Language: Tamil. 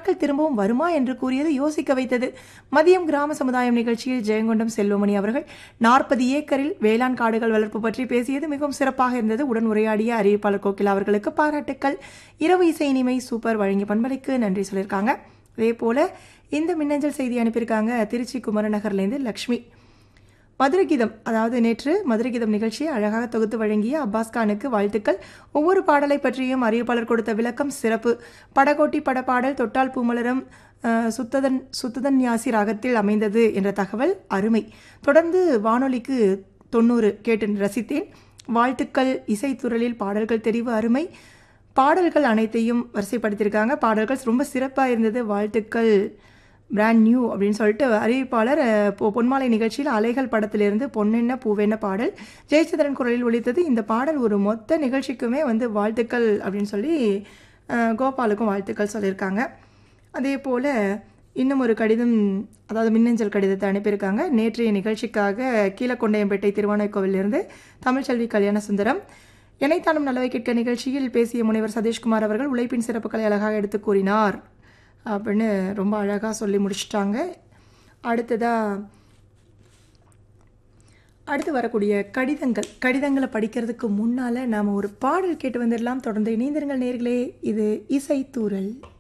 நாட்கள் திரும்பவும் வருமா என்று கூறியது யோசிக்க வைத்தது மதியம் கிராம சமுதாயம் நிகழ்ச்சியில் ஜெயங்கொண்டம் செல்வமணி அவர்கள் நாற்பது ஏக்கரில் வேளாண் காடுகள் வளர்ப்பு பற்றி பேசியது மிகவும் சிறப்பாக இருந்தது உடன் உரையாடிய அறிவிப்பாளர் கோகிலா அவர்களுக்கு பாராட்டுக்கள் இரவு இசை இனிமை சூப்பர் வழங்கிய பண்பலைக்கு நன்றி சொல்லியிருக்காங்க அதே போல இந்த மின்னஞ்சல் செய்தி அனுப்பியிருக்காங்க திருச்சி குமரநகர்லேருந்து லக்ஷ்மி மதுரை கீதம் அதாவது நேற்று மதுரை கீதம் நிகழ்ச்சியை அழகாக தொகுத்து வழங்கிய அப்பாஸ் கானுக்கு வாழ்த்துக்கள் ஒவ்வொரு பாடலை பற்றியும் அறிவிப்பாளர் கொடுத்த விளக்கம் சிறப்பு படகோட்டி படப்பாடல் தொட்டால் பூமலரம் அஹ், சுத்ததன் சுத்ததன் யாசி ராகத்தில் அமைந்தது என்ற தகவல் அருமை தொடர்ந்து வானொலிக்கு தொண்ணூறு கேட்டு ரசித்தேன் வாழ்த்துக்கள் இசைத்துறலில் பாடல்கள் தெரிவு அருமை பாடல்கள் அனைத்தையும் வரிசைப்படுத்தியிருக்காங்க பாடல்கள் ரொம்ப சிறப்பாக இருந்தது வாழ்த்துக்கள் பிராண்ட் நியூ அப்படின்னு சொல்லிட்டு அறிவிப்பாளர் அஹ், பொ- பொன்மாலை நிகழ்ச்சியில் அலைகள் படத்திலிருந்து பொன்னென்ன பூவென்ன பாடல் ஜெயச்சந்திரன் குரலில் ஒலித்தது இந்த பாடல் ஒரு மொத்த நிகழ்ச்சிக்குமே வந்து வாழ்த்துக்கள் அப்படின்னு சொல்லி அஹ், கோபாலுக்கும் வாழ்த்துக்கள் சொல்லியிருக்காங்க அதே போல் இன்னும் ஒரு கடிதம் அதாவது மின்னஞ்சல் கடிதத்தை அனுப்பியிருக்காங்க நேற்றைய நிகழ்ச்சிக்காக கீழக்கொண்டையம்பேட்டை திருவானைக்கோவிலிருந்து தமிழ்ச்செல்வி கல்யாண சுந்தரம் இணைத்தானும் நல்லவை கேட்க நிகழ்ச்சியில் பேசிய முனைவர் சதீஷ்குமார் அவர்கள் உழைப்பின் சிறப்புகளை அழகாக எடுத்து கூறினார் அப்படின்னு ரொம்ப அழகாக சொல்லி முடிச்சிட்டாங்க அடுத்ததாக அடுத்து வரக்கூடிய கடிதங்கள் கடிதங்களை படிக்கிறதுக்கு முன்னால் நாம் ஒரு பாடல் கேட்டு வந்துடலாம் தொடர்ந்து இணைந்திருங்கள் நேர்களே இது இசைத்தூரல்